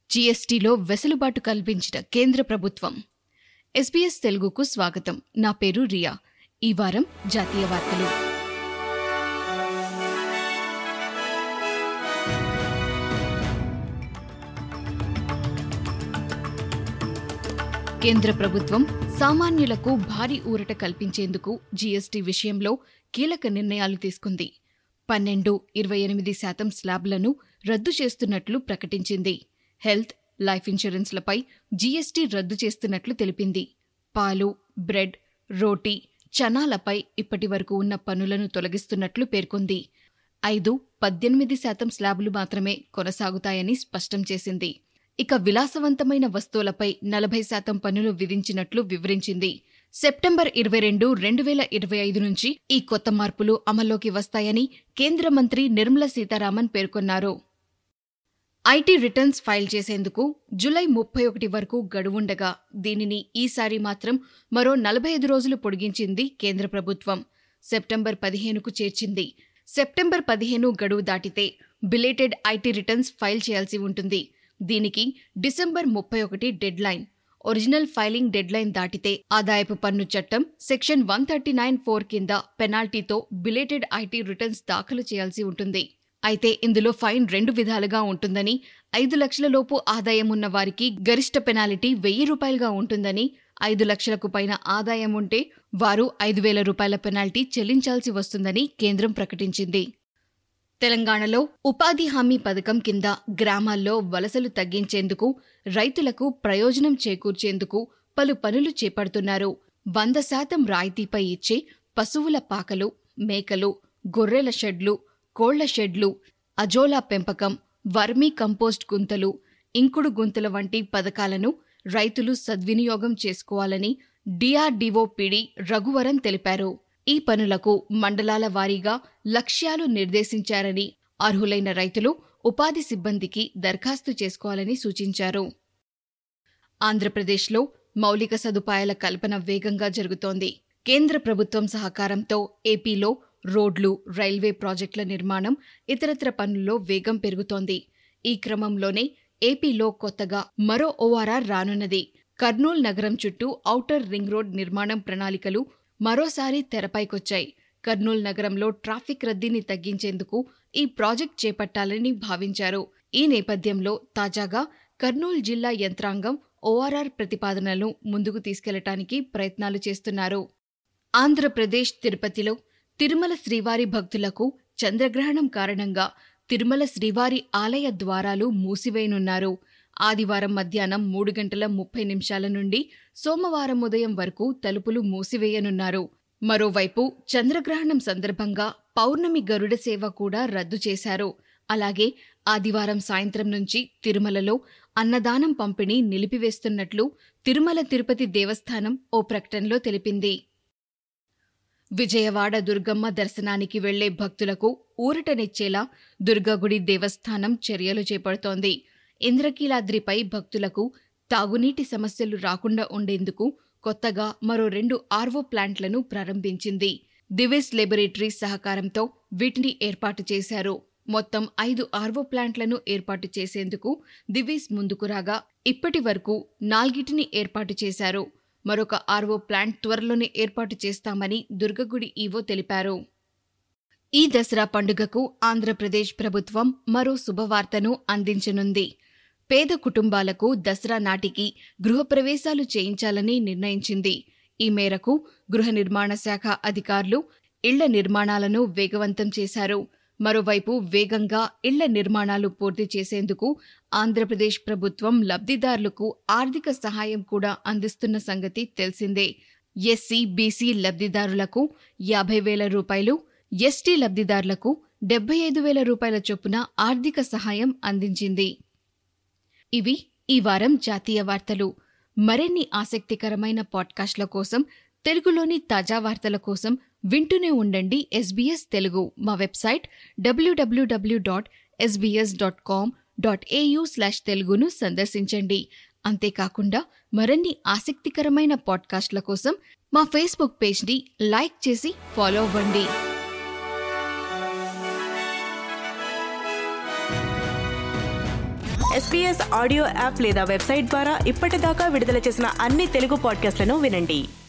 జీఎస్టీలో వెసులుబాటు కల్పించిన కేంద్ర ప్రభుత్వం ఎస్బీఎస్ తెలుగుకు స్వాగతం నా పేరు రియా ఈ వారం జాతీయ వార్తలు కేంద్ర ప్రభుత్వం సామాన్యులకు భారీ ఊరట కల్పించేందుకు జీఎస్టీ విషయంలో కీలక నిర్ణయాలు తీసుకుంది పన్నెండు ఇరవై ఎనిమిది శాతం స్లాబ్లను రద్దు చేస్తున్నట్లు ప్రకటించింది హెల్త్ లైఫ్ ఇన్సూరెన్స్లపై జీఎస్టీ రద్దు చేస్తున్నట్లు తెలిపింది పాలు బ్రెడ్ రోటీ చనాలపై ఇప్పటి వరకు ఉన్న పన్నులను తొలగిస్తున్నట్లు పేర్కొంది ఐదు పద్దెనిమిది శాతం స్లాబులు మాత్రమే కొనసాగుతాయని స్పష్టం చేసింది ఇక విలాసవంతమైన వస్తువులపై నలభై శాతం పన్నులు విధించినట్లు వివరించింది సెప్టెంబర్ ఇరవై రెండు రెండు వేల ఇరవై ఐదు నుంచి ఈ కొత్త మార్పులు అమల్లోకి వస్తాయని కేంద్ర మంత్రి నిర్మలా సీతారామన్ పేర్కొన్నారు ఐటీ రిటర్న్స్ ఫైల్ చేసేందుకు జులై ముప్పై ఒకటి వరకు గడువుండగా దీనిని ఈసారి మాత్రం మరో నలభై ఐదు రోజులు పొడిగించింది కేంద్ర ప్రభుత్వం సెప్టెంబర్ పదిహేనుకు చేర్చింది సెప్టెంబర్ పదిహేను గడువు దాటితే బిలేటెడ్ ఐటీ రిటర్న్స్ ఫైల్ చేయాల్సి ఉంటుంది దీనికి డిసెంబర్ ముప్పై ఒకటి deadline original filing deadline దాటితే ఆదాయపు పన్ను చట్టం section one thirty nine four కింద పెనాల్టీతో బిలేటెడ్ ఐటీ రిటర్న్స్ దాఖలు చేయాల్సి ఉంటుంది అయితే ఇందులో ఫైన్ రెండు విధాలుగా ఉంటుందని ఐదు లక్షల లోపు ఆదాయం ఉన్న వారికి గరిష్ట పెనాల్టీ వెయ్యి రూపాయలుగా ఉంటుందని ఐదు లక్షలకు పైన ఆదాయం ఉంటే వారు ఐదు వేల రూపాయల పెనాల్టీ చెల్లించాల్సి వస్తుందని కేంద్రం ప్రకటించింది తెలంగాణలో ఉపాధి హామీ పథకం కింద గ్రామాల్లో వలసలు తగ్గించేందుకు రైతులకు ప్రయోజనం చేకూర్చేందుకు పలు పనులు చేపడుతున్నారు వంద శాతం రాయితీపై ఇచ్చే పశువుల పాకలు మేకలు గొర్రెల షెడ్లు కోళ్ల షెడ్లు అజోలా పెంపకం వర్మీ కంపోస్ట్ గుంతలు ఇంకుడు గుంతల వంటి పథకాలను రైతులు సద్వినియోగం చేసుకోవాలని డిఆర్డీఓ పిడి రఘువరన్ తెలిపారు ఈ పనులకు మండలాల వారీగా లక్ష్యాలు నిర్దేశించారని అర్హులైన రైతులు ఉపాధి సిబ్బందికి దరఖాస్తు చేసుకోవాలని సూచించారు ఆంధ్రప్రదేశ్లో మౌలిక సదుపాయాల కల్పన వేగంగా జరుగుతోంది కేంద్ర ప్రభుత్వం సహకారంతో ఏపీలో రోడ్లు రైల్వే ప్రాజెక్టుల నిర్మాణం ఇతరత్ర పనుల్లో వేగం పెరుగుతోంది ఈ క్రమంలోనే ఏపీలో కొత్తగా మరో ఓఆర్ఆర్ రానున్నది కర్నూల్ నగరం చుట్టూ ఔటర్ రింగ్ రోడ్ నిర్మాణం ప్రణాళికలు మరోసారి తెరపైకొచ్చాయి కర్నూల్ నగరంలో ట్రాఫిక్ రద్దీని తగ్గించేందుకు ఈ ప్రాజెక్ట్ చేపట్టాలని భావించారు ఈ నేపథ్యంలో తాజాగా కర్నూలు జిల్లా యంత్రాంగం ఓఆర్ఆర్ ప్రతిపాదనలను ముందుకు తీసుకెళ్లటానికి ప్రయత్నాలు చేస్తున్నారు ఆంధ్రప్రదేశ్ తిరుపతిలో తిరుమల శ్రీవారి భక్తులకు చంద్రగ్రహణం కారణంగా తిరుమల శ్రీవారి ఆలయ ద్వారాలు మూసివేయనున్నారు ఆదివారం మధ్యాహ్నం మూడు గంటల ముప్పై నిమిషాల నుండి సోమవారం ఉదయం వరకు తలుపులు మూసివేయనున్నారు మరోవైపు చంద్రగ్రహణం సందర్భంగా పౌర్ణమి గరుడ సేవ కూడా రద్దు చేశారు అలాగే ఆదివారం సాయంత్రం నుంచి తిరుమలలో అన్నదానం పంపిణీ నిలిపివేస్తున్నట్లు తిరుమల తిరుపతి దేవస్థానం ఓ ప్రకటనలో తెలిపింది విజయవాడ దుర్గమ్మ దర్శనానికి వెళ్లే భక్తులకు ఊరటనిచ్చేలా దుర్గాగుడి దేవస్థానం చర్యలు చేపడుతోంది ఇంద్రకీలాద్రిపై భక్తులకు తాగునీటి సమస్యలు రాకుండా ఉండేందుకు కొత్తగా మరో రెండు ఆర్వో ప్లాంట్లను ప్రారంభించింది దివిస్ లెబొరేటరీస్ సహకారంతో వీటిని ఏర్పాటు చేశారు మొత్తం ఐదు ఆర్వో ప్లాంట్లను ఏర్పాటు చేసేందుకు దివిస్ ముందుకు రాగా ఇప్పటి వరకు నాల్గిటిని ఏర్పాటు చేశారు మరొక ఆర్వో ప్లాంట్ త్వరలోనే ఏర్పాటు చేస్తామని దుర్గగుడి ఈవో తెలిపారు ఈ దసరా పండుగకు ఆంధ్రప్రదేశ్ ప్రభుత్వం మరో శుభవార్తను అందించనుంది పేద కుటుంబాలకు దసరా నాటికి గృహప్రవేశాలు చేయించాలని నిర్ణయించింది ఈ మేరకు గృహ నిర్మాణ శాఖ అధికారులు ఇళ్ల నిర్మాణాలను వేగవంతం చేశారు మరోవైపు వేగంగా ఇళ్ల నిర్మాణాలు పూర్తి చేసేందుకు ఆంధ్రప్రదేశ్ ప్రభుత్వం లబ్ధిదారులకు ఆర్థిక సహాయం కూడా అందిస్తున్న సంగతి తెలిసిందే ఎస్సీ బీసీ లబ్ధిదారులకు యాభై వేల రూపాయలు ఎస్టీ లబ్ధిదారులకు డెబ్బై ఐదు వేల రూపాయల చొప్పున ఆర్థిక సహాయం అందించింది ఇవి ఈ వారం జాతీయ వార్తలు మరిన్ని ఆసక్తికరమైన పాడ్కాస్ట్ల కోసం తెలుగులోని తాజా వార్తల కోసం వింటూనే ఉండండి ఎస్బీఎస్ తెలుగు మా website W W W dot SBS dot com dot AU slash తెలుగును సందర్శించండి అంతేకాకుండా మరిన్ని ఆసక్తికరమైన పాడ్కాస్ట్ల కోసం మా ఫేస్బుక్ పేజ్ని లైక్ చేసి ఫాలో అవ్వండి ఎస్పీఎస్ ఆడియో యాప్ లేదా వెబ్సైట్ ద్వారా ఇప్పటిదాకా విడుదల చేసిన అన్ని తెలుగు పాడ్కాస్ట్లను వినండి